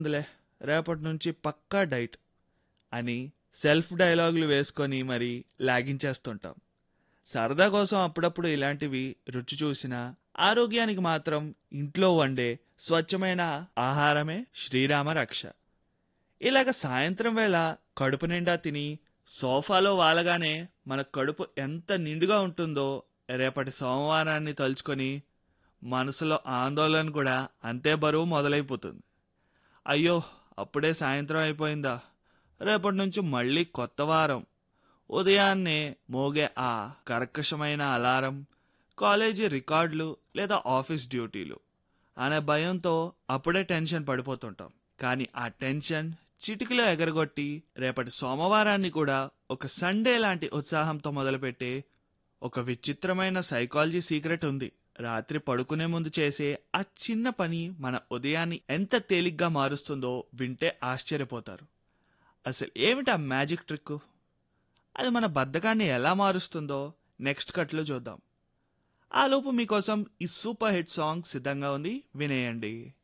ఉందిలే రేపటి నుంచి పక్కా డైట్ అని సెల్ఫ్ డైలాగులు వేసుకొని మరి లాగించేస్తుంటాం సరదా కోసం అప్పుడప్పుడు ఇలాంటివి రుచి చూసినా ఆరోగ్యానికి మాత్రం ఇంట్లో వండే స్వచ్ఛమైన ఆహారమే శ్రీరామ రక్ష ఇలాగ సాయంత్రం వేళ కడుపు నిండా తిని సోఫాలో వాలగానే మన కడుపు ఎంత నిండుగా ఉంటుందో రేపటి సోమవారాన్ని తలుచుకొని మనసులో ఆందోళన కూడా అంతే బరువు మొదలైపోతుంది అయ్యో అప్పుడే సాయంత్రం అయిపోయిందా రేపటి నుంచి మళ్ళీ కొత్త వారం ఉదయాన్నే మోగే ఆ కర్కశమైన అలారం కాలేజీ రికార్డులు లేదా ఆఫీస్ డ్యూటీలు అనే భయంతో అప్పుడే టెన్షన్ పడిపోతుంటాం కానీ ఆ టెన్షన్ చిటికలో ఎగరగొట్టి రేపటి సోమవారాన్ని కూడా ఒక సండే లాంటి ఉత్సాహంతో మొదలుపెట్టే ఒక విచిత్రమైన సైకాలజీ సీక్రెట్ ఉంది రాత్రి పడుకునే ముందు చేసే ఆ చిన్న పని మన ఉదయాన్ని ఎంత తేలిగ్గా మారుస్తుందో వింటే ఆశ్చర్యపోతారు అసలు ఏమిటి ఆ మ్యాజిక్ ట్రిక్ అది మన బద్ధకాన్ని ఎలా మారుస్తుందో నెక్స్ట్ కట్లో చూద్దాం ఆ లోపు మీకోసం ఈ సూపర్ హిట్ సాంగ్ సిద్ధంగా ఉంది వినేయండి